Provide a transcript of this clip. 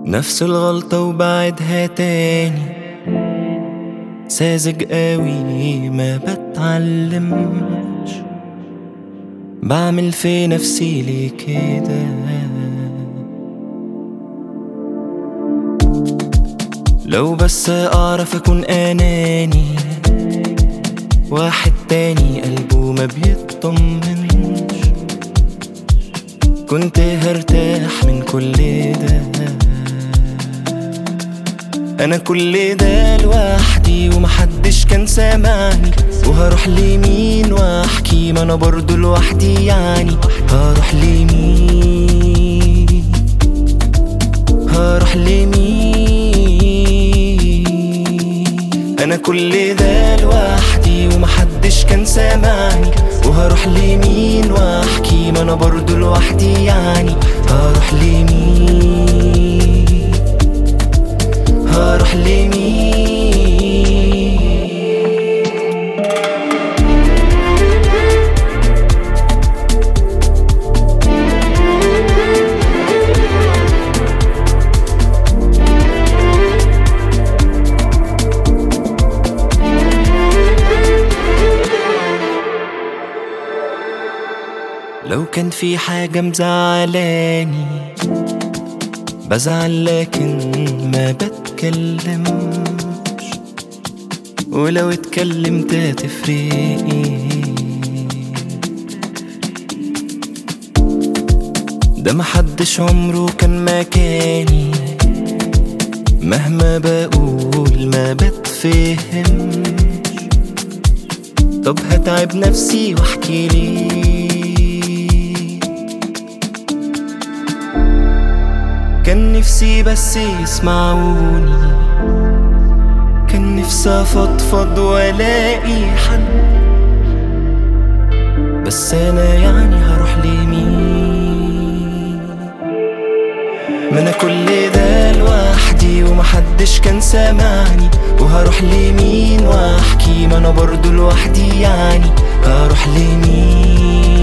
نفس الغلطة وبعدها تاني ساذج قوي ما بتعلمش بعمل في نفسي ليه كده لو بس اعرف اكون اناني واحد تاني قلبه ما بيطمنش كنت هرتاح من كل ده انا كل ده لوحدي ومحدش كان سامعني وهروح لمين واحكي ما انا برضو لوحدي يعني هروح لمين هروح لمين انا كل ده لوحدي ومحدش كان سامعني وهروح لمين واحكي ما انا برضو لوحدي يعني هروح لمين هروح لمين لو كان في حاجة مزعلاني بزعل لكن ما بتكلمش ولو اتكلمت هتفرق ايه ده محدش عمره كان مكاني مهما بقول ما بتفهمش طب هتعب نفسي واحكي ليه كان نفسي بس يسمعوني كان نفسي افضفض والاقي حد بس انا يعني هروح لمين ما انا كل ده لوحدي ومحدش كان سامعني وهروح لمين واحكي ما انا برضو لوحدي يعني هروح لمين